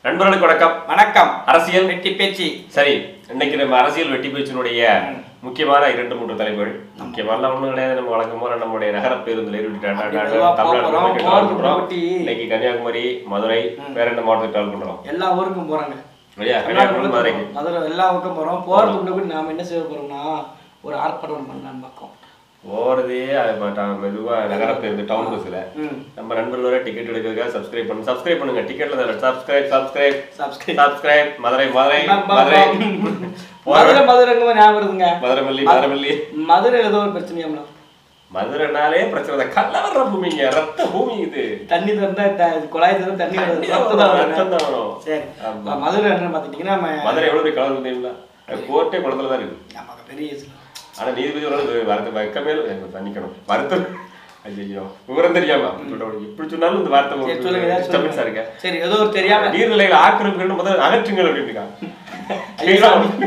நண்பர்களுக்கு வணக்கம் வணக்கம் அரசியல் வெட்டி பேச்சு சரி இன்னைக்கு நம்ம அரசியல் வெட்டி பேச்சினுடைய முக்கியமான இரண்டு மூன்று தலைப்புகள் முக்கியமான ஒண்ணும் கிடையாது நம்ம வழக்கம் போல நம்முடைய நகர பேருந்துல மெதுவா போறோம், போறதுக்கு தமிழ்நாடு முன்னாடி இன்னைக்கு கன்னியாகுமரி மதுரை வேற என்ன மாவட்டத்துக்கு ட்ராவல் பண்றோம் எல்லா ஊருக்கும் போறாங்க இல்லையா கன்னியாகுமரி மதுரைக்கு மதுரை எல்லா ஊருக்கும் போறோம் போறதுக்கு முன்னாடி நாம என்ன செய்ய போறோம்னா ஒரு ஆர்ப்பாட்டம் பண்ணலான்னு பார்க்கோம் போறதே அது மாட்டா மெதுவா நகர பேருந்து டவுன் பஸ்ல ம் நம்ம நண்பர்களோட டிக்கெட் எடுக்கிறதுக்காக சப்ஸ்கிரைப் பண்ணுங்க சப்ஸ்கிரைப் பண்ணுங்க டிக்கெட்ல subscribe subscribe subscribe subscribe Madurai Madurai பம், பம், மதுரை மதுரை மதுரைங்க ஞாபகம் வருதுங்க மதுரை மல்லி மதுரை மல்லி மதுரை ஏதோ ஒரு பிரச்சனையாம்ல மதுரைனாலே பிரச்சனை தான். கலவர பூமிங்க ரத்த பூமி இது தண்ணி திறந்தா த- குழாய் திறந்தா தண்ணி வருது ரத்தம் தான் வருது. ரத்தம் தான் வரும் சரி ஆமா. இப்ப மதுரை என்ன பாத்துட்டீங்கன்னா நம்ம மதுரை எவ்வளவு பெரிய கலவரம் தெரியுங்களா அது கோர்ட்டே குளத்துல தான் இருக்கு நமக்கு பெரிய விஷயம். ஆனா நீதிபதி ஒரு வருத்த வைக்கமே தண்ணிக்கணும் வருத்தம் ஐயோ விவரம் தெரியாம சொல்றவங்க இப்படி சொன்னாலும் இந்த சரி சொல்லுங்க ஏதாவது வார்த்தை சொல்லுங்க. இருக்க சரி ஏதோ ஒரு தெரியாம நீர்நிலைகளை ஆக்கிரமிக்கணும் முதல்ல அகற்றுங்கள் அப்படின்னு ஐயோ,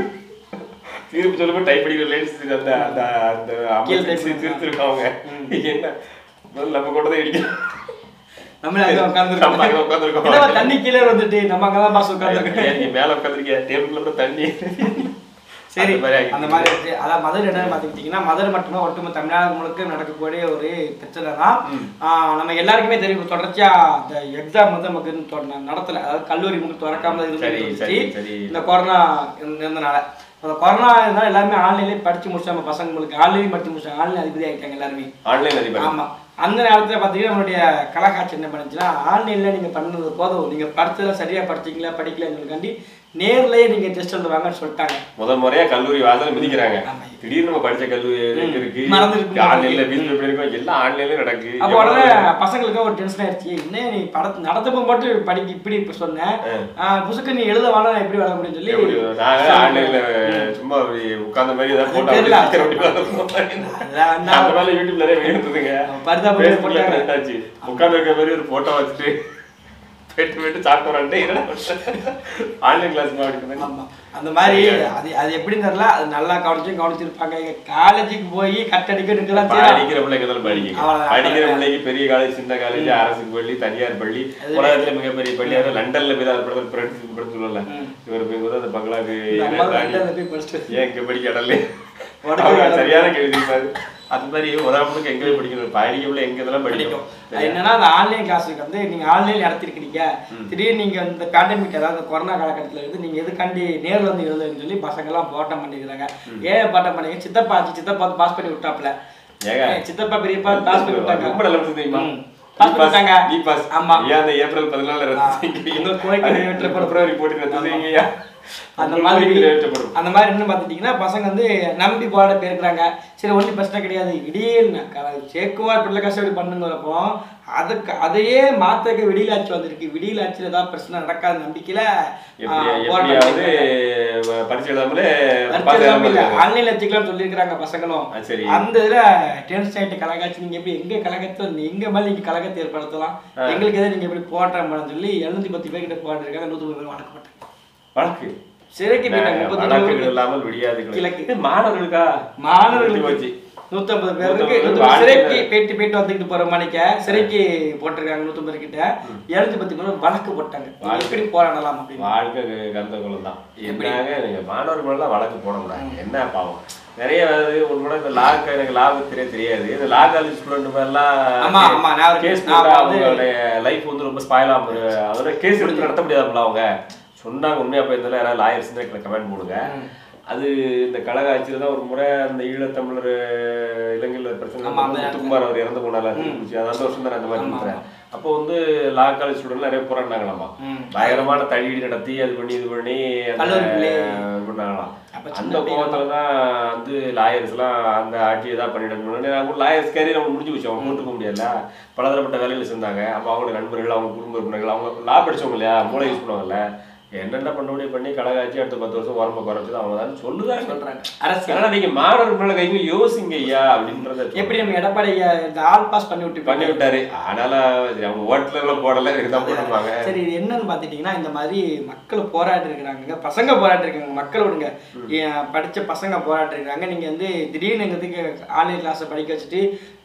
தீர்ப்பு சொல்லும்போது டைப் அடிக்கிற லேடிஸ் அந்த அந்த அந்த கீழே type அமைச்சு திருத்திருக்காங்க என்ன முதல்ல நம்ம கூட தான் இடிக்கணும் நம்மள அங்க நம்ம அங்க உட்காந்துருக்கோம் உட்காந்துருக்கோம் தண்ணி கீழே வந்துட்டு நம்ம அங்கதான் பாஸ் உட்காந்துருக்கோம் நீ மேல உட்காந்துருக்கிய டேபிள்ல கூட தண்ணி சரி அந்த மாதிரி அந்த மாதிரி இருக்கு அதான் மதுரை என்னன்னு பார்த்துக்கிட்டிங்கன்னா மதுரை மட்டுமே ஒட்டுமொத்த தமிழ்நாடு முழுக்க நடக்கக்கூடிய ஒரு பிரச்சனை தான் ஆஹ் நம்ம எல்லாருக்குமே தெரியும் தொடர்ச்சியா இந்த எக்ஸாம் வந்து நமக்கு இன்னும் தொட- நடத்தல அதாவது கல்லூரி முழு திறக்காம சரி, இருந்துச்சு சரி, சரி. இந்த கொரோனா இருந்த- இருந்தனால அந்த கொரோனா இருந்தால் எல்லாருமே ஆன்லைன்லேயே படிச்சு முடிச்சு நம்ம பசங்களுக்கு ஆன்லைன் படிச்சு முடிச்சாங்க ஆன்லைன் அதிபதி ஆகிட்டாங்க எல்லாருமே ஆன்லைன் அதிபர் ஆமா அந்த நேரத்துல பாத்தீங்கன்னா நம்மளுடைய கலாக்காட்சி என்ன பண்ணுச்சுன்னா ஆன்லைன்ல நீங்க பண்ணது போதும் நீங்க படிச்சதுல சரியா படிச்சீங்களா படிக்கலங்கிறதுக்காண்டி நேர்லயே நீங்க டெஸ்ட் எழுத வாங்கன்னு சொல்லிட்டாங்க முதல் முறையா கல்லூரி வாசல் மிதிக்கிறாங்க ஆமா. திடீர்னு நம்ம படிச்ச கல்லூரி எங்க இருக்கு மறந்துருக்கு. ஆன்லைன்ல வீட்டுல எப்படி இருக்கும் எல்லாம் ஆன்லைன்ல நடக்கு அப்போ உடனே பசங்களுக்கு ஒரு டென்ஷன் ஆயிடுச்சு என்ன நீ படத்து நடத்தப்போ மட்டும் படிக்க இப்படி இப்ப சொன்னேன் ஆஹ் புசுக்கு நீ எழுத வாழ எப்படி வர முடியும்னு சொல்லி எப்படி நாங்க ஆன்லைன்ல சும்மா அப்படி உட்கார்ந்த மாதிரி ஏதாவது போட்டோ தெரியல. அந்த அதெல்லாம் வேண்டாம். மாதிரி யூடியூப்ல நிறைய வேணுதுங்க பரிதாபம் Facebookல போட்டாங்க. trend ஆச்சு உட்கார்ந்து இருக்க மாதிரி ஒரு போட்டோ வச்சுட்டு பெட்டு பெட்டு சாப்பிட்டு வரான்ட்டு என்னடா ஆன்லைன் கிளாஸ் மாதிரி ஆமா அந்த மாதிரி அது அது எப்படின்னு தெரியல அது நல்லா கவனிச்சும் கவனிச்சிருப்பாங்க காலேஜுக்கு போய் கட்டடிக்க நிக்கலாம் படிக்கிற பிள்ளைங்க தான் படிக்க அவ்வளவுதான். படிக்கிற பிள்ளைக்கு பெரிய காலேஜ் சின்ன காலேஜ் அரசு பள்ளி தனியார் பள்ளி உலகத்துல மிகப்பெரிய பள்ளி அது லண்டன்ல போய் தான் படத்தில் பிரெண்ட்ஸ் படம் சொல்லல இவர் போய் கூட அந்த பங்களாக்கு போய் படிச்சுட்டு ஏன் இங்க படிக்க இடம்ல உடனே அவங்க சரியான கேள்வி இருப்பாரு அது மாதிரி உதாரணத்துக்கு எங்க போய் படிக்கணும் படிக்க பிள்ளை எங்க இதெல்லாம் படிக்கும் படிக்கும் அது என்னன்னா அந்த ஆன்லைன் கிளாஸுக்கு வந்து நீங்க ஆன்லைன் நடத்திருக்கீங்க திடீர்னு நீங்க இந்த பேண்டமிக் அதாவது கொரோனா காலகட்டத்துல இருந்து நீங்க எதுக்காண்டி நேர்ல வந்து எழுதுன்னு சொல்லி பசங்க எல்லாம் போட்டம் பண்ணிக்கிறாங்க ஏன் போட்டம் பண்ணீங்க சித்தப்பா ஆச்சு சித்தப்பா பாஸ் பண்ணி விட்டாப்ல ஏங்க ஏய், சித்தப்பா பெரியப்பா பாஸ் பண்ணி விட்டாங்க ரொம்ப நல்ல விஷயம் தெரியுமா ம். Pass பண்ணிட்டாங்க. நீ பாஸ் ஆமா. ஏன் அந்த ஏப்ரல் பதினாலு ரத்து செய்யுங்க இன்னொரு கோரிக்கை நிறைவேற்றப்படும். பிப்ரவரி போட்டி ரத்து செய்யுங்கய்யா அந்த உங்க மாதிரி கோரிக்கை நிறைவேற்றப்படும் அந்த மாதிரி என்ன பார்த்துட்டிங்கன்னா பசங்க வந்து நம்பி போராட போயிருக்கிறாங்க சரி ஒன்றும் பிரச்சனை கிடையாது இடையில் சேக்குவார் பிள்ளை கஷ்டப்படி பண்ணுங்கிறப்போ அதுக்கு அதையே மாத்தக்க விடியலாட்சி வந்திருக்கு விடியலாட்சியில் ஏதாவது பிரச்சனை நடக்காத நம்பிக்கையில எப்படி ஆஹ், போராட்டம் எப்படியாவது பண்ணிருக்காங்க. பரிசு எழுதாமலே அடுத்த பாஸ் exam இல்ல, ஆகாம ஆன்லைன்ல வச்சுக்கலாம்னு சொல்லியிருக்கிறாங்க பசங்களும் ஆ, சரி. அந்த இதுல டென்ஸ் ஆயிட்டு கலகாட்சி நீங்க எப்படி எங்க கலகத்தை எங்க மேல நீங்க கலகத்தை ஏற்படுத்தலாம் எங்களுக்கு எதை நீங்க எப்படி போராட்டம் பண்ண சொல்லி எழுநூத்தி பத்து பேர் கிட்ட போராட்டிருக்காங்க நூத்தி பேர் வழக்கப்பட்டாங்க வழக்கு சிறைக்கு போயிட்டாங்க முப்பத்தி வழக்குகள் இல்லாமல் விடியாது கிழக்கு. இது மாணவர்களுக்கா மாணவர்களுக்கு போச்சு நூத்தம்பது பேருக்கு நூத்தம்பது நூத்தம்பது வாழ்க்கை- சிறைக்கு போயிட்டு போயிட்டு வந்துட்டு போற மணிக்க சிறைக்கு போட்டிருக்காங்க நூத்தம்பது கிட்ட எழுநூத்தி பத்து பேர் வழக்கு போட்டாங்க நீங்க எப்படி போராடலாம் அப்படின்னு வாழ்க்கை கந்த குலம் தான் என்னங்க நீங்க மாணவர்கள் எல்லாம் வழக்கு போட கூடாது என்ன பாவம் நிறைய இது ஒரு கூட இந்த லாக்கு எனக்கு லாபம் தெரிய தெரியாது இந்த லா காலேஜ் ஸ்டூடெண்ட் ஆமா, எல்லாம் ஆமா, நான் ஒரு- கேஸ் நான் போட்டா வந்து- அவங்களுடைய லைஃப் வந்து ரொம்ப ஸ்பாயில் ஆகும் அதோட கேஸ் எடுத்து நடத்த முடியாதுல்ல அவங்க சொன்னாங்க உண்மையா போய் இருந்தாலும் யாராவது லாயர்ஸ் தான் கமெண்ட் போடுங்க அது இந்த கழக ஆட்சியில தான் ஒரு முறை அந்த ஈழத்தமிழர் இலங்கையில் பிரச்சனை ஆமா, அந்த முத்துக்குமார் அவர் இறந்து போனால அது அந்த வருஷம் தானே அந்த மாதிரி இருக்கிறேன் அப்போ வந்து லா காலேஜ் ஸ்டூடெண்ட் நிறைய போராடினாங்களாமா ம். பயங்கரமான தடியடி நடத்தி அது பண்ணி இது பண்ணி அந்த கல்லூரிக்குள்ளே. இது பண்ணாங்களாம் அப்ப அந்த சின்ன கோபத்துல தான் வந்து லாயர்ஸ் எல்லாம் அந்த ஆட்சி ஏதாவது பண்ணிடணும் அவங்க லாயர்ஸ் கேரியர் அவங்க முடிஞ்சு போச்சு அவங்க போட்டுக்க முடியல பலதரப்பட்ட வேலையில சேர்ந்தாங்க அப்போ அவங்க நண்பர்கள் அவங்க குடும்ப உறுப்பினர்கள் அவங்க லா படிச்சவங்க இல்லையா மூளை யூஸ் பண்ணுவாங்கல்ல என்னென்ன பண்ண முடியும் பண்ணி கலகாட்சி அடுத்த பத்து வருஷம் உரம்ப குறைச்சது அவங்க தான் சொல்லுதாங்க சொல்றாங்க அரசியல் ஆனா நீங்க மாணவர்கள் மேல கைங்க யோசிங்க ஐயா அப்படின்றத எப்படி நம்ம எடப்பாடி இந்த ஆல் பாஸ் பண்ணி விட்டு பண்ணி விட்டாரு ஆனால சரி, அவங்க ஓட்டுல எல்லாம் போடல இதுதான் போட்டுருப்பாங்க சரி இது என்னன்னு பார்த்துட்டிங்கன்னா இந்த மாதிரி மக்கள் போராட்டி இருக்கிறாங்க பசங்க போராட்டி இருக்காங்க மக்கள் விடுங்க ஏன் படிச்ச பசங்க போராட்டி இருக்காங்க நீங்க வந்து திடீர்னு எங்களுக்கு ஆன்லைன் கிளாஸை படிக்க வச்சுட்டு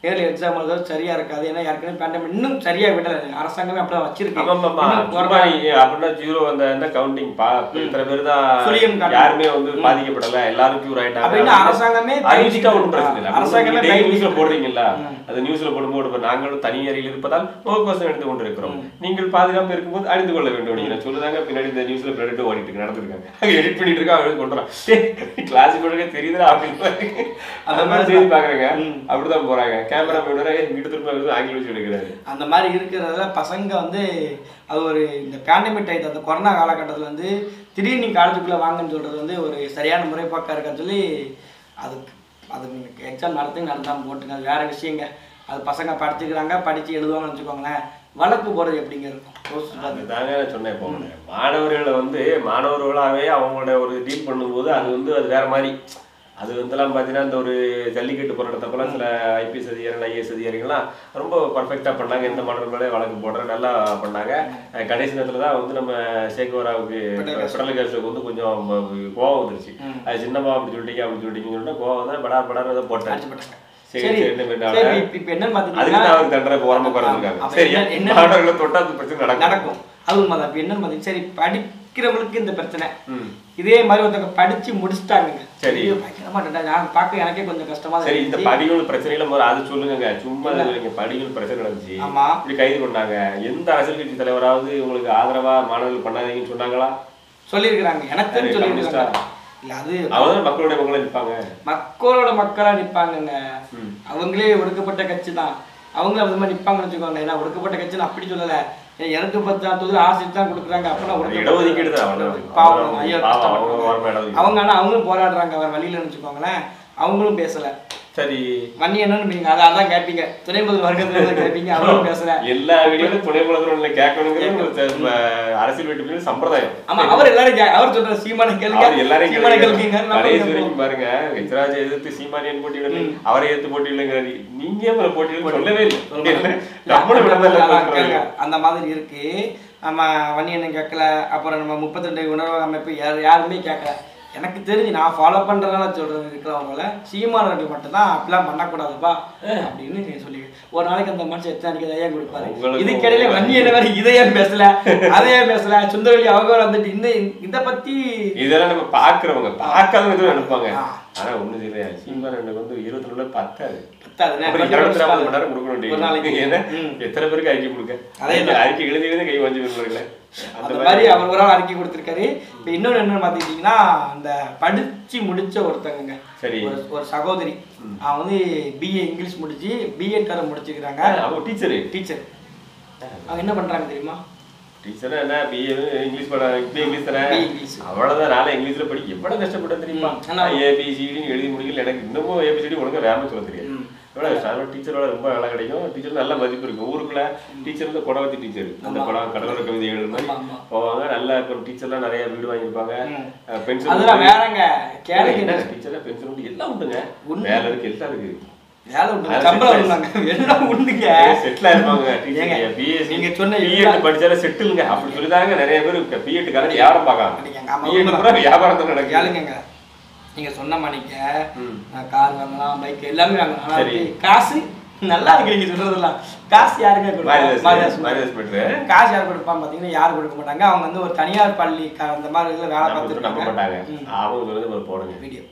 நேரில் எக்ஸாம் எழுதுறது சரியா இருக்காது ஏன்னா ஏற்கனவே பேண்டமிக் இன்னும் சரியா விடல அரசாங்கமே அப்படிதான் வச்சிருக்கு ஆமா, ஆமா, ஆமா. இன்னும் சும்மா கொரோனா- நீ அப்படின்னா zero அந்த என்ன counting பா இத்தனை பேர் தான் சுழியம் காட்டு. யாருமே வந்து பாதிக்கப்படல எல்லாரும் cure ஆயிட்டாங்க அப்படின்னு அரசாங்கமே அறிவிச்சுட்டா ஒண்ணும் பிரச்சனை இல்லை. அரசாங்கமே நீங்க daily பயந்து- newsல போடுறீங்களா? அது newsல போடும்போது இப்ப நாங்களும் தனி அறையில் இருப்பதால் முகக்கவசம் எடுத்துக் கொண்டிருக்கிறோம். நீங்கள் பாதுகாப்பு இருக்கும்போது அணிந்து கொள்ள வேண்டும் நீங்க சொல்லுதாங்க பின்னாடி இந்த நியூஸ்ல பின்னாடி ஓடிட்டு இருக்கு நடந்திருக்காங்க அங்க எடிட் பண்ணிட்டு இருக்கா அவன் கொண்டு வரான் கிளாஸ் கொடுக்க தெரியுதா அப்படின்னு அந்த மாதிரி செய்தி பாக்குறேங்க அப்படிதான் போறாங்க கேமரா மேன் இங்கிட்டு திரும்ப வந்து ஆங்கிலம் வச்சு எடுக்கிறாரு அந்த மாதிரி இருக்கிறதுல பசங்க வந்து அது ஒரு இந்த பேண்டமிக் டைத் அந்த கொரோனா காலகட்டத்தில் வந்து திடீர்னு நீ காலேஜுக்குள்ளே வாங்கன்னு சொல்கிறது வந்து ஒரு சரியான முறைப்பாக்காக இருக்கான்னு சொல்லி அதுக்கு அது எக்ஸாம் நடத்தி நடத்தாமல் போட்டுங்க அது வேற விஷயங்க அது பசங்க படிச்சுக்கிறாங்க படித்து எழுதுவாங்கன்னு வச்சுக்கோங்களேன் வழக்கு போகிறது எப்படிங்க இருக்கும் யோசிச்சு பாருங்க. அதுதாங்க நான் சொன்னேன் இப்போ மாணவர்களை வந்து மாணவர்களாவே அவங்களோட ஒரு டீல் பண்ணும்போது அது வந்து அது வேற மாதிரி அது வந்துலாம் பார்த்தீங்கன்னா இந்த ஒரு ஜல்லிக்கட்டு போராட்டத்தப்பெல்லாம் சில ஐபிஎஸ் அதிகாரிகள் ஐஏஎஸ் அதிகாரிகள்லாம் ரொம்ப பர்ஃபெக்டாக பண்ணாங்க எந்த மாணவர் மேலே வழக்கு போடுற நல்லா பண்ணாங்க அஹ் கடைசி நேரத்தில் தான் வந்து நம்ம சேகுவராவுக்கு கடலை கேசுக்கு வந்து கொஞ்சம் ம- கோவம் வந்துருச்சு அது சின்னமா அப்படி சொல்லிட்டீங்க அப்படி சொல்லிட்டீங்கன்னு சொல்லிட்டு கோவம் தான் படா படான்னு ஏதோ போட்டாச்சு அடிச்சுப்பட்டாங்க. சரி சரி சரி என்ன பண்ணாங்க? சரி இப்ப- இப்ப என்னன்னு அதுக்கு பார்த்துக்கிட்டீங்கன்னா தான் அவருக்கு தண்டனை இப்போ உரம்ப குறைஞ்சிருக்காங்க அப்ப சரி என்ன- என்ன மாணவர்களை தொட்டா அது பிரச்சனை நடக்கும் நடக்கும் அது உண்மைதான் இப்போ என்னன்னு பார்த்தீங்கன்னா சரி படிக்கிறவங்களுக்கு இந்த பிரச்சனை ம். இதே மாதிரி ஒருத்தவங்க படிச்சு முடிச்சிட்டாங்க சரி. ஐயோ, பயங்கரமா இருந்ததா? நான் பார்க்க எனக்கே கொஞ்சம் கஷ்டமா தான் சரி இந்த இருந்துச்சு. படிகள் பிரச்சனையில முதல்ல அது சொல்லுங்க சும்மா அது இல்லைங்க படிகள் பிரச்சனை நடந்துச்சு ஆமா. இப்படி கைது பண்ணாங்க எந்த அரசியல் கட்சி தலைவராவது உங்களுக்கு ஆதரவா மாணவர்கள் பண்ணாதீங்கன்னு சொன்னாங்களா சொல்லியிருக்கிறாங்க எனக்கு தெரிஞ்சு சரி, சொல்லியிருக்காங்க இல்ல அது அவங்க தான் மக்களுடைய மக்களை நிற்பாங்க மக்களோட மக்களா நிப்பாங்கங்க அவங்களே ஒடுக்கப்பட்ட கட்சி தான் அவங்களும் அது மாதிரி நிப்பாங்கன்னு வச்சுக்கோங்க ஏன்னா ஒடுக்கப்பட்ட கட்சின்னு அப்படி சொல்லல ஏன் எனக்கு பத்தாம் தொகுதி ஆசிரியர் தான் கொடுக்குறாங்க அப்படின்னா ஒடுக்கப்பட்ட- இடஒதுக்கீடு தான் அவ்வளவுதான். பாவம் ஐயோ பாவம், அவங்க கஷ்டப்படுறாங்க. ஓரமா இடஒதுக்கீடு. அவங்க ஆனா அவங்களும் போராடுறாங்க அவர் வழியில வச்சுக்கோங்களேன் அவங்களும் பேசல சரி மணி என்னன்னு நீங்க அதை அதான் கேட்பீங்க துணை முதல் வர்க்கத்துல இருந்து கேட்பீங்க அவங்களும் பேசல எல்லா வீடியோலும் துணை முதல்வர் கேட்கணுங்கிறது ஒரு ச- அரசியல் வீட்டு சம்பிரதாயம் ஆமா அவர் எல்லாரும் கே- அவர் சொல்ற சீமான கேளுங்க அவர் எல்லாரையும் சீமான கேளுங்க. கேளுங்க கடைசி வரைக்கும் பாருங்க எச்ராஜை எதிர்த்து சீமானியன் போட்டியிடல அவரை எதிர்த்து போட்டியிடலங்கிறாரு நீங்க அப்புறம் போட்டியிடல சொல்லவே இல்லை என்ன? நம்மளும் விடல அதான் கேளுங்க. அந்த மாதிரி இருக்கு நம்ம வன்னியண்ணன் கேட்கல அப்புறம் நம்ம முப்பத்தி ரெண்டு உணர்வு அமைப்பு யார் யாருமே கேட்கல எனக்கு தெரிஞ்சு நான் ஃபாலோ பண்றதுனால சொல்றது இருக்கிறவங்கள சீமானவர்கள் மட்டும்தான் அப்படிலாம் பண்ணக்கூடாதுப்பா அப்படின்னு சொல்லி ஒரு நாளைக்கு அந்த மனுஷன் எத்தனை அடிக்க இதையே கொடுப்பாரு உங்களுக்கு- இதுக்கிடையில வன்னியண்ணன் வேற இதையே பேசல அதையே பேசல சுந்தரவெளி அவங்க வந்துட்டு இந்த இதை பத்தி இதெல்லாம் நம்ம பாக்குறவங்க பார்க்காதவங்க எதுவும் நினைப்பாங்க ஆ. ஆனா ஒண்ணு தெரியல சீமான் எனக்கு வந்து இருபத்தி ரெண்டு பத்தாது பத்தாதுண்ணே. அப்புறம் இருபத்தி நாலு மணி நேரம் கொடுக்கணும் ஒரு நாளைக்கு. daily. ஏன்னா ம். எத்தனை பேருக்கு அறிக்கை கொடுக்க அதே அறிக்கை- அறிக்கை எழுதி எழுதி கை வாங்கி விடுவாங்களே அந்த மாதிரி அவர் ஒரு ஆள் அறிக்கை கொடுத்திருக்காரு இப்போ இன்னொன்று என்னன்னு பார்த்துக்கிட்டிங்கன்னா அந்த படிச்சு முடிச்ச ஒருத்தங்க சரி. ஒரு ஒரு சகோதரி அவன் வந்து பிஏ இங்கிலீஷ் முடிச்சு பிஎட் வேற முடிச்சிருக்கிறாங்க அவங்க டீச்சரு டீச்சர் அவங்க என்ன பண்றாங்க தெரியுமா டீச்சர் என்ன பிஏ இங்கிலீஷ் பட இப்படி இங்கிலீஷ் தானே BA இங்கிலீஷ். அவ்வளவுதான் நாளை இங்கிலீஷ்ல படி எவ்வளவு கஷ்டப்பட்டேன் தெரியுமா ம். ஆனா- ஏபிசிடின்னு எழுதி முடிக்கல எனக்கு இன்னமும் ஏபிசிடி ஒழுங்கா வேலை சொல்ல தெரியாது ம். எவ்வளவு கஷ்டம் டீச்சர் வேலை ரொம்ப வேலை கிடைக்கும் டீச்சர் நல்ல மதிப்பு இருக்கும் ஊருக்குள்ள டீச்சர் வந்து குடவத்தி டீச்சர் அந்த ஆமா. படம் கடலோர கவிதை எழுதுற மாதிரி ஆமா, ஆமா. போவாங்க நல்லா இப்போ டீச்சர்லாம் நிறைய வீடு வாங்கியிருப்பாங்க ம். பென்ஷன் அதெல்லாம் வேறங்க கேளுங்க என்ன டீச்சர்லாம் பென்ஷன் உண்டு எல்லாம் உண்டுங்க உண்டு. வேலை இருக்கு எல்லாம் இருக்கு வேலை உண்டு அது சம்பளம் settle உண்டுங்க எல்லாம் உண்டுங்க செட்டில் ஆயிருப்பாங்க ஏங்க, பிஎஸ்சி நீங்க சொன்ன பிஎட் எல்லா- படிச்சாலே செட்டிலுங்க அப்படி சொல்லிதாங்க நிறைய பேர் பிஎட் காரங்க வியாபாரம் பார்க்காங்க அப்படிங்க, ஆமா, பிஎட் உண்மைதான். கூட வியாபாரம் தான் நடக்குது கேளுங்க நீங்க சொன்ன மணிக்க ம். நான் கார் வாங்கலாம் பைக் எல்லாமே வாங்கலாம் ஆனா சரி. அதுக்கு காசு நல்லா இருக்கு நீங்க சொல்றதெல்லாம் காசு யாருங்க கொடுப்பா? மாரிதாஸ் மாரிதாஸ் மாரிதாஸ் பெற்று காசு யார் கொடுப்பான்னு பார்த்தீங்கன்னா யாரும் கொடுக்க மாட்டாங்க அவங்க வந்து ஒரு தனியார் பள்ளி க- அந்த மாதிரி இதில் வேலை நம்ம நம்ப மாட்டாங்க பார்த்துருக்காங்க அவங்க சொல்லுறது ஒரு போடுங்க வீடியோ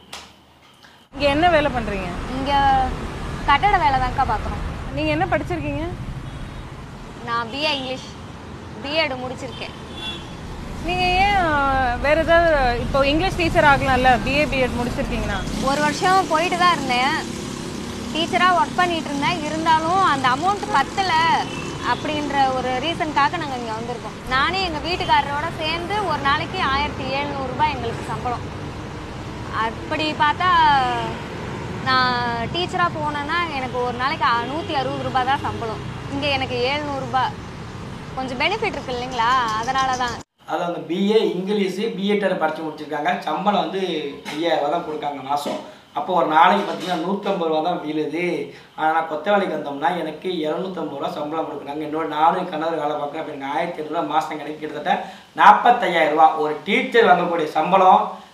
இங்க என்ன வேலை பண்றீங்க இங்க கட்டட வேலை தான்க்கா பார்க்குறோம் நீங்க என்ன படிச்சிருக்கீங்க நான் பிஏ இங்கிலீஷ் பிஎட் முடிச்சிருக்கேன் நீங்க ஏன் அஹ், வேற ஏதாவது இப்போ இங்கிலீஷ் டீச்சர் ஆகலாம்ல பிஏ பிஎட் முடிச்சிருக்கீங்கன்னா ஒரு வருஷம் போயிட்டு தான் இருந்தேன் டீச்சராக ஒர்க் பண்ணிட்டு இருந்தேன் இருந்தாலும் அந்த அமௌண்ட் பத்தலை அப்படின்ற ஒரு ரீசனுக்காக நாங்கள் இங்கே வந்திருக்கோம் நானே எங்கள் வீட்டுக்காரரோட சேர்ந்து ஒரு நாளைக்கு ஆயிரத்தி எழுநூறுபா எங்களுக்கு சம்பளம் அப்படி பார்த்தா நான் டீச்சராக போனேன்னா எனக்கு ஒரு நாளைக்கு நூற்றி அறுபது ரூபாய் தான் சம்பளம் இங்கே எனக்கு ஏழ்நூறுபா கொஞ்சம் பெனிஃபிட் இருக்கு இல்லைங்களா அதனால தான் அது அந்த பிஏ இங்கிலீஷு பிஎட் படித்து முடிச்சிருக்காங்க சம்பளம் வந்து ஐயாயிரம் ரூபா தான் கொடுக்காங்க மாதம் அப்போ ஒரு நாளைக்கு பார்த்தீங்கன்னா நூற்றம்பது ரூபா தான் விழுது ஆனால் கொத்த வேலைக்கு வந்தோம்னா எனக்கு இரநூத்தம்பது ரூபா சம்பளம் கொடுக்குறாங்க என்னோட நானும் கணவர் வேலை பார்க்குறேன் அப்போ எனக்கு ஆயிரத்தி ஐநூறுரூவா மாதம் கிடைக்கும் கிட்டத்தட்ட நாற்பத்தையாயிரம் ரூபா ஒரு டீச்சர் வாங்கக்கூடிய சம்பளம்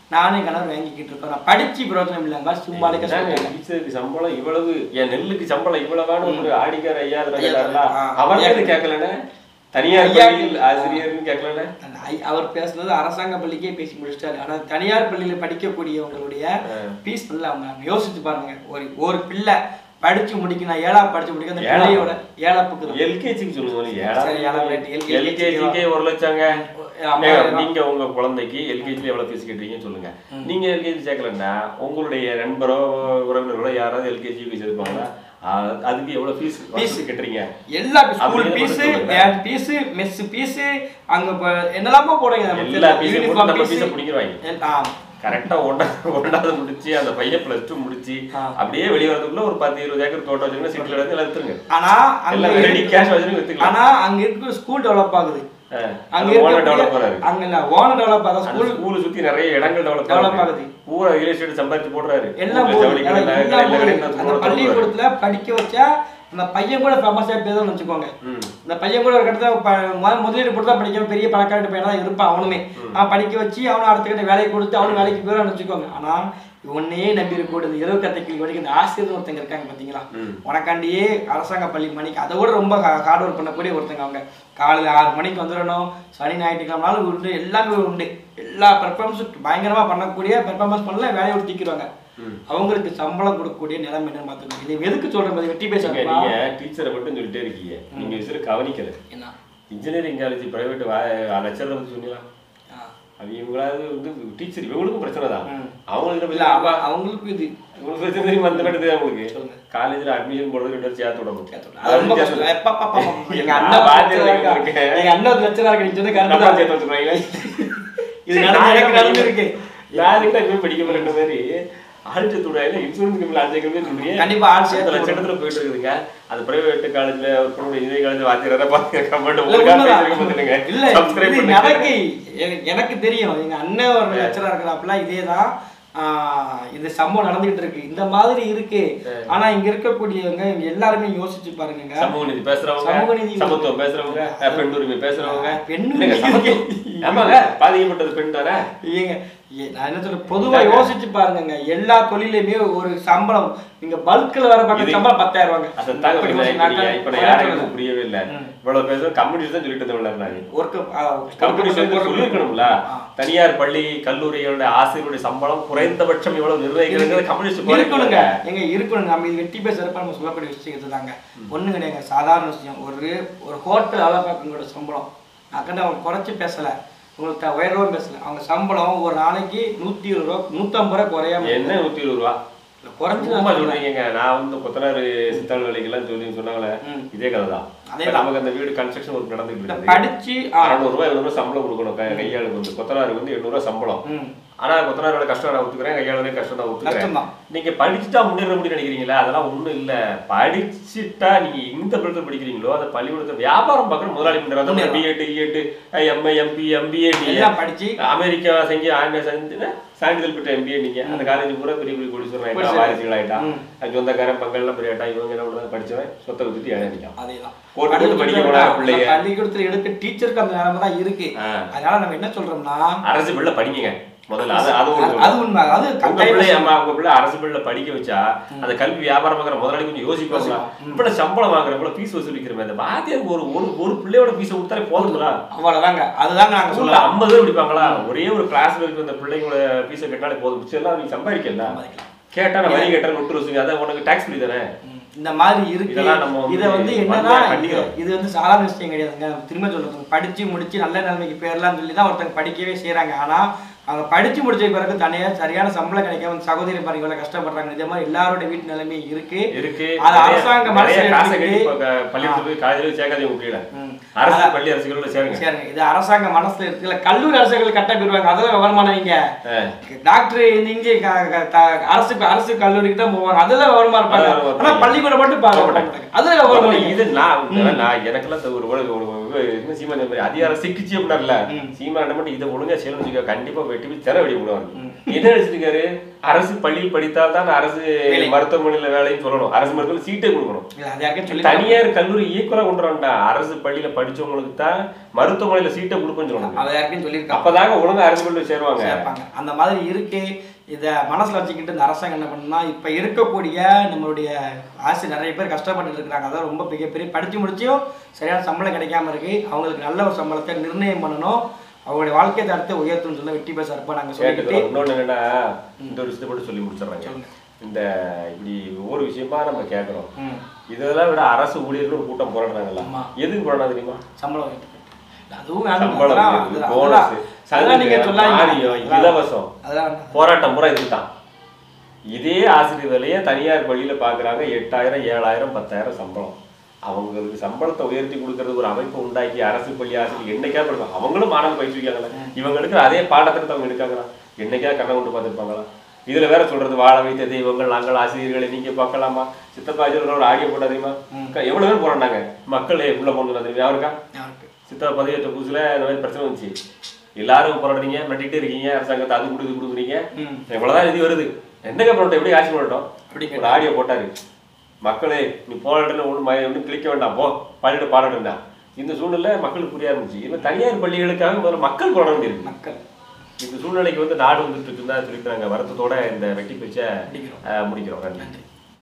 நானும் என் கணவர் வாங்கிக்கிட்டு இருக்கோம் நான் படிச்சு பிரயோஜனம் இல்லைங்க சும்மாலே கஷ்டம் டீச்சருக்கு சம்பளம் இவ்வளவு என் நெல்லுக்கு சம்பளம் இவ்வளவான ஒரு ஆடிக்கார ஐயா அதுல கேட்டாருல ஆ. அவரே இது கேட்கலண்ணே தனியார் ஐயா. பள்ளியில் ஆசிரியர்னு கேட்கலண்ணே அந்த ஐ- அவர் பேசுனது அரசாங்க பள்ளிக்கே பேசி முடிச்சிட்டாரு ஆனா தனியார் பள்ளியில படிக்கக்கூடியவங்களுடைய பீஸ் பிள்ளை அவங்க யோசிச்சு பாருங்க ஒரு ஒரு பிள்ளை படிச்சு முடிக்கணும் ஏழா படிச்சு முடிக்க அந்த ஏழா? பிள்ளையோட ஏழாப்புக்கு தான். எல்கேஜிக்கு சொல்லுங்க சரி, ஏழாம் rate. LKG எல்கேஜிக்கே ஒரு லட்சங்க ஆமா, ஏங்க, ஆமா. நீங்க உங்க குழந்தைக்கு எல்கேஜில எவ்வளவு ஃபீஸ் கட்டுறீங்கன்னு சொல்லுங்க நீங்க எல்கேஜி சேர்க்கலன்னா உங்களுடைய நண்பரோ உறவினர்களோ யாராவது எல்கேஜி சேர்ப்பாங்களா அ- அதுக்கு எவ்வளவு ஃபீஸ் Fees. கட்டுறீங்க எல்லா ஸ்கூல் அப்படின்னு பீஸ் மட்டும் சொல்லுங்க. வேன் பீஸ் மெஸ் பீஸ் அங்க இப்ப என்னெல்லாமோ போடுங்க நமக்கு. எல்லா ஃபீஸையும் Uniform போட்டு நம்ம fees. ஃபீஸை பிடிக்கிறாங்க எல்- ஆ. கரெக்டா ஒன்றா ஒன்றாவது முடிச்சு அந்த பையன் பிளஸ் டூ முடிச்சு ஆ. அப்படியே வெளிய வரதுக்குள்ள ஒரு பத்து இருபது ஏக்கர் தோட்டம் வச்சுக்கணும் சிட்டில இருந்து எல்லாம் வித்துருங்க ஆனா அங்க எல்லாம் ரெடி இருக்கு- கேஷ் வச்சுன்னு வித்துக்கலாம் ஆனா அங்க இருக்கிற ஸ்கூல் டெவலப் ஆகுது அங்க அங்க ஓனர் டெவலப் இருக்கக்கூடிய- பண்ணாரு அங்க இல்ல ஓனர் டெவலப் ஆகுது ஸ்கூல் ஸ்கூல் ஸ்கூல் சுத்தி நிறைய இடங்கள் டெவலப் Develop ஆகுது ஆகுது. பூரா ரியல் எஸ்டேட் சம்பாதிச்சு போடுறாரு எல்லாம் ஊர்ல போகுது. ஜவுளி கடை, எல்லாம் நகை கடை, போகுது. எல்லா கடையும் அந்த போடுறாரு. பள்ளிக்கூடத்துல படிக்க வச்சா அந்த பையன் கூட ஃபேமஸா பேருன்னு வச்சுக்கோங்க ம். இந்த பையன் கூட ஒரு இடத்துல ப- முத- முதலீடு போட்டு தான் படிக்கிற பெரிய பணக்கார பையனா தான் இருப்பான் அவனுமே அவன் படிக்க வச்சு அவனை அடுத்த கிட்ட வேலையை கொடுத்து அவனும் வேலைக்கு போயிடான்னு வச்சுக்கோங்க ஆனா இவனையே நம்பி இருக்கக்கூடிய இந்த இரவு கத்தைக்கு வரைக்கும் இந்த ஆசிரியர் ஒருத்தங்க இருக்காங்க பாத்தீங்களா ம். உனக்காண்டியே அரசாங்க பள்ளி மணிக்கு அதை விட ரொம்ப ஹார்ட் ஒர்க் பண்ணக்கூடிய ஒருத்தங்க அவங்க காலையில ஆறு மணிக்கு வந்துடணும் சனி ஞாயிற்றுக்கிழமனாலும் உண்டு எல்லாமே உண்டு எல்லா பெர்ஃபார்மன்ஸும் பயங்கரமா பண்ணக்கூடிய பெர்ஃபார்மன்ஸ் பண்ணல வேலையை விட்டு தூக்கிடுவாங்க அவங்களுக்கு சம்பளம் கொடுக்கக்கூடிய நிலைமை என்னன்னு பார்த்துக்கோங்க இது எதுக்கு சொல்றேன் பாரு, வெட்டி நீங்க பேசுறாங்க நீங்க டீச்சரை மட்டும் சொல்லிட்டே இருக்கீங்க நீங்க விசிறு கவனிக்கல என்ன இன்ஜினியரிங் காலேஜ் பிரைவேட் லெக்சர் பத்தி சொன்னீங்களா ஆ. அது இவங்களாவது வந்து டீச்சர் இவங்களுக்கும் பிரச்சனை தான் ம். அவங்களுக்கு இல்ல இல்ல அவ- அவங்களுக்கு இது உங்களுக்கு பிரச்சனை தெரியுமா அந்த மாதிரி தெரியும் உங்களுக்கு சொல்லுங்க. காலேஜ்ல அட்மிஷன் போடுறது ரெண்டு பேரும் சேர்த்து விடணும் அது ரொம்ப வித்தியாசம். கஷ்டம். எப்பா, அப்பா, அப்பா, அப்பா. எங்க நான் அண்ணன் பாரதியார் lecturer lecturer இருக்கா? இருக்கேன். எங்க அண்ணன் lecturer இருக்கு. நீங்க சொன்னது correct நம்ம தான். சேர்த்து வச்சுக்கிறாங்களே. இது நடந்து- எனக்கு நடந்திருக்கு. நான் எதுக்கு இனிமே படிக்க போறேன் மாதிரி ஆழ்ச்சி துறையில இன்சூரன்ஸ் கம்பெனி அஞ்சு கம்பெனி சொல்றீங்க கண்டிப்பா ஆள் சேர்த்து அந்த லட்சத்துல போயிட்டு இருக்குதுங்க அது பிரைவேட் காலேஜ்ல ஒரு பொண்ணு இன்ஜினியரிங் காலேஜ் வாத்தியாரா பாருங்க கமெண்ட் இல்ல, உங்களுக்கு உண்மைதான். பேசிருக்க மாட்டேங்க இல்ல, சப்ஸ்கிரைப் இது பண்ணுங்க நடக்கு. எனக்கு- எனக்கு தெரியும் எங்க அண்ணன் ஒரு லெக்சரா இருக்கிறாப்புல இதேதான் ஆஹ் இது சம்பவம் நடந்துகிட்டு இருக்கு இந்த மாதிரி இருக்கு ஆனா இங்க இருக்கக்கூடியவங்க இங்க எல்லாருமே யோசிச்சு பாருங்க சமூக நீதி பேசுறவங்க சமூக நீதி சமத்துவம் பேசுறவங்க அஹ், பெண் உரிமை பேசுறவங்க பெண் இல்லைங்க, உரிமை சமத்துவம். ஆமாங்க பாதிக்கப்பட்டது பெண் தானே ஏங்க ஏ- நான் என்ன சொல்றேன் பொதுவா யோசிச்சு பாருங்க எல்லா தொழிலையுமே ஒரு சம்பளம் நீங்க பல்க்ல வர பக்கம் இது- சம்பளம் பத்தாயிரம் ரூபாங்க அதை தாங்க இப்படி சொன்னேன். ஒரு இப்ப நீங்க- நாட்கள் இப்ப நான் யாரும் எனக்கு புரியவே இல்ல ம். இவ்வளவு பேசுறோம் கம்யூனிஸ்ட் தான் சொல்லிட்டு இருந்தவங்க நாங்க ஒர்க்கு கம்யூனிஸ்ட் சொல்லிருக்கணும்ல ஆ. தனியார் பள்ளி கல்லூரிகளுடைய ஆசிரியருடைய சம்பளம் குறைந்தபட்சம் இவ்வளவு நிர்ணயிக்கிறது கம்யூனிஸ்ட் இருக்கணுங்க எங்க இருக்கணுங்க நம்ம இது வெட்டி பேசுறப்ப நம்ம சொல்லக்கூடிய விஷயம் இதுதாங்க ஒண்ணு கிடையாதுங்க சாதாரண விஷயம் ஒரு ஒரு ஹோட்டல் வேலை பார்க்கறவங்களோட சம்பளம் அக்கண்ட அவங்க குறைச்சி பேசல உங்களுக்கு த- உயர்வும் பேசல அவங்க சம்பளம் ஒரு நாளைக்கு நூத்தி இருபது ரூபா நூத்தம்பது ரூபா குறையாம என்ன நூத்தி இருபது ரூபா குறைஞ்சு சும்மா சொல்றீங்க நான் வந்து கொத்தனார் சித்தாள் வேலைக்கெல்லாம் சொல்லி சொன்னாங்களே ம். இதே கதை தான் அதே இப்ப நமக்கு அந்த வீடு கன்ஸ்ட்ரக்ஷன் ஒர்க் நடந்துட்டு இந்த இருக்குது படிச்சு ஆ, அறுநூறு ரூபாய் எழுநூறு ரூபாய் சம்பளம் கொடுக்கணும் கை- கையாளுக்கு வந்து கொத்தனாருக்கு வந்து எண்ணூறு ரூபாய் சம்பளம் ம், ஆனா கொத்தனாரோட கஷ்டம் நான் ஒத்துக்கிறேன் கையாளுடைய கஷ்டம் நான் ஒத்துக்கிறேன் கஷ்டம்தான் நீங்க படிச்சுட்டா முன்னேற முடியும் நினைக்கிறீங்களா அதெல்லாம் ஒண்ணும் இல்ல படிச்சுட்டா நீங்க எந்த பள்ளிக்கூடத்துல படிக்கிறீங்களோ அந்த பள்ளிக்கூடத்தை வியாபாரம் பார்க்குற முதலாளி பண்றாங்க முன்னேறலாம். பிஎட் இஎட் எம்ஏ எம்பி எம்பிஏ எல்லாம் படிச்சு அமெரிக்கா செஞ்சு ஆண்ட செஞ்சு சான்றிதழ் பெற்ற எம்பிஏ நீங்க அந்த காலேஜ் பூரா பெரிய பெரிய கொடி சொல்றாங்க கொடி வாரிசுகள் ஆயிட்டா ம். சொந்தக்காரன் பங்கள்லாம் பெரிய ஆயிட்டா இவங்க என்ன பண்ணுறது படிச்சவன் சொத்தை வித்துட்டு ஏழை நிற்கான் அதேதான் போட்டு போட்டு படிக்க போனாங்க பிள்ளைங்க. பள்ளிக்கூடத்துல எடுக்க டீச்சருக்கு அந்த நிலைமை தான் இருக்கு ஆ. அதனால நம்ம என்ன சொல்றோம்னா அரசு பிள்ளை படிங்க முதல்ல அது அது ஒரு அது உண்மை அது உங்க கட்டாயம் பிள்ளை அம்மா உங்க பிள்ளை அரசு பிள்ளை படிக்க வச்சா அந்த கல்வி வியாபாரம் வாங்குற முதலாளி கொஞ்சம் யோசிப்பாங்களா இவ்வளவு சம்பளம் வாங்குற இவ்வளவு ஃபீஸ் வசூலிக்கிறமே அந்த வாத்தியாருக்கு ஒரு ஒரு ஒரு பிள்ளையோட ஃபீஸ் கொடுத்தாலே போதுங்களா அவ்வளவுதாங்க அதுதாங்க நாங்க ஸ்கூல்ல சொல்லலாம் ஐம்பது பேர் படிப்பாங்களா ஒரே ஒரு கிளாஸ்ல இருக்கிற அந்த பிள்ளைங்களோட ஃபீஸை கட்டினாலே போதும் மிச்சம் எல்லாம் நீ சம்பாதிக்கல கேட்டா நான் வரி கட்டுறேன் நொட்டு வசூலி அதான் உனக்கு டாக்ஸ் ஃப்ரீ தானே ம். இந்த மாதிரி இருக்கு இதெல்லாம் நம்ம வந்து இதை வந்து என்னன்னா வன்மையா கண்டிக்கிறோம். இது வந்து சாதாரண விஷயம் கிடையாதுங்க திரும்ப சொல்றேன் படிச்சு முடிச்சு நல்ல நிலைமைக்கு போயிடலாம்னு சொல்லி தான் ஒருத்தங்க படிக்கவே செய்றாங்க ஆனா அவங்க படிச்சு முடிச்ச பிறகு தனியா சரியான சம்பளம் கிடைக்காம சகோதரி பாருங்க இவ்வளவு கஷ்டப்படுறாங்க இதே மாதிரி எல்லாரோட வீட்டு நிலைமை இருக்கு இருக்கு அது நிறைய- அரசாங்க நிறைய மனசுல காசை கட்டி எடுத்துக்கிட்டு- இப்ப க- பள்ளிக்கூடத்துல போய் காலேஜ்ல சேர்க்காதீங்க விட்டுல ம். அரசு அதான். பள்ளி அரசுகளோட சேருங்க சரிங்க இது அரசாங்க மனசுல இருக்கு இல்ல கல்லூரி அரசுகள் கட்ட போயிருவாங்க அதெல்லாம் வருமானம் ஆ. டாக்டர் இங்க க- க- த- அரசு அரசு கல்லூரிக்கு தான் போவாங்க அதுல விவரமா இருப்பாங்க அதுல ஆனா பள்ளிக்கூடம் மட்டும் பார்க்க மாட்டாங்க அதுல விவரமா இது நான் நான் எனக்கெல்லாம் இந்த ஒரு ஒரு- ஒரு இப்ப இன்னும் சீமான் இந்த மாதிரி அதிகாரம் சிக்கிச்சு அப்படின்னார்ல ம். சீமான் என்ன பண்ணி இதை ஒழுங்கா செய்யணும் வச்சுக்கோ கண்டிப்பா வெட்டி போய் திற வெடி விடுவாங்க என்ன நினைச்சிருக்காரு அரசு பள்ளியில் படித்தால் தான் அரசு வேலை. மருத்துவமனையில வேலைன்னு சொல்லணும் அரசு மருத்துவமனை சீட்டே கொடுக்கணும் இல்ல அது யாருக்கும் சொல்லி தனியார் கல்லூரி ஈக்குவலா கொண்டு வரண்டா அரசு பள்ளியில படிச்சவங்களுக்கு தான் மருத்துவமனையில சீட்டை கொடுக்கணும்னு சொல்லணும் அதை யாருக்கும் சொல்லியிருக்காங்க அப்பதாங்க ஒழுங்கா அரசு பள்ளியில சேருவாங்க சேர்ப்பாங்க அந்த மாதிரி இருக்கு இதை மனசுல வச்சுக்கிட்டு இந்த அரசாங்கம் என்ன பண்ணுன்னா இப்போ இருக்கக்கூடிய நம்மளுடைய ஆசை நிறைய பேர் கஷ்டப்பட்டு இருக்கிறாங்க அதான் ரொம்ப பெரிய பெரிய படிச்சு முடிச்சும் சரியான சம்பளம் கிடைக்காம இருக்கு அவங்களுக்கு நல்ல ஒரு சம்பளத்தை நிர்ணயம் பண்ணணும் அவங்களுடைய வாழ்க்கை தரத்தை உயர்த்தணும்னு சொல்ல வெற்றி பேச இருப்பா நாங்கள் சொல்லிக்கிட்டு கேட்டுக்கிறோம் இன்னொன்னு என்னன்னா இந்த ஒரு விஷயத்தை மட்டும் சொல்லி முடிச்சிடுறாங்க இந்த இப்படி ஒவ்வொரு விஷயமா நம்ம கேட்கறோம் ம் இதெல்லாம் விட அரசு ஊழியர்கள் ஒரு கூட்டம் போராடுறாங்கல்ல ஆமா. எதுக்கு போராட தெரியுமா சம்பளம் உயர்த்தி இல்ல, அதுவும் வேணும் சம்பளம் அதெல்லாம் உயர்வு, அதெல்லாம் போனஸ், அதெல்லாம் நீங்க சலுகை, சொல்லாதீங்க. மானியம், அதெல்லாம் இலவசம் அதெல்லாம் வேண்டாம். போராட்டம் பூரா இதுதான் இதே ஆசிரியர் வேலையை தனியார் பள்ளியில பாக்குறாங்க எட்டாயிரம் ஏழாயிரம் பத்தாயிரம் சம்பளம் அவங்களுக்கு சம்பளத்தை உயர்த்தி கொடுக்கறது ஒரு அமைப்பு உண்டாக்கி அரசு பள்ளி ஆசிரியர் என்னைக்கா படிப்பாங்க அவங்களும் மாணவ பயிற்சி வைக்காங்களா இவங்களுக்கு அதே பாடத்திட்டத்தை அவங்க எடுக்காங்களா என்னைக்கா கண்ணை கொண்டு பார்த்துருப்பாங்களா இதுல வேற சொல்றது வாழ வைத்த தெய்வங்கள் நாங்கள் ஆசிரியர்களை நீங்க பார்க்கலாமா சித்தப்பா ஆசிரியர் ஒரு ஆடியோ போட்டா தெரியுமா எவ்வளவு பேர் போறாங்க மக்களே உள்ள போனது தெரியுமா யாருக்கா யாருக்கு? சித்தா பதவியேற்ற புதுசுல இந்த மாதிரி பிரச்சனை வந்துச்சு எல்லாரும் போராடுறீங்க மிரட்டிட்டு இருக்கீங்க அரசாங்கத்தை அது கொடுத்து கொடுக்குறீங்க ம். இவ்வளவுதான் நிதி வருது என்னங்க பண்ணட்டும் எப்படி ஆட்சி பண்ணட்டும் அப்படி ஒரு ஆடியோ போட்டாரு மக்களே நீ போராட்டம்னு ஒன்றும் மய ஒன்றும் கிளிக்க வேண்டாம் போ பள்ளியிட பாராட்டுனா இந்த சூழ்நிலை மக்களுக்கு புரிய ஆரம்பிச்சு இது தனியார் பள்ளிகளுக்காக முதல்ல மக்கள் போராட வேண்டியிருக்கு மக்கள் இந்த சூழ்நிலைக்கு வந்து நாடு வந்துட்டு இருக்குன்னு தான் சொல்லிக்கிறாங்க வருத்தத்தோட இந்த வெட்டி பேச்சை முடிக்கிறோம். அஹ், முடிக்கிறோம் நன்றி நன்றி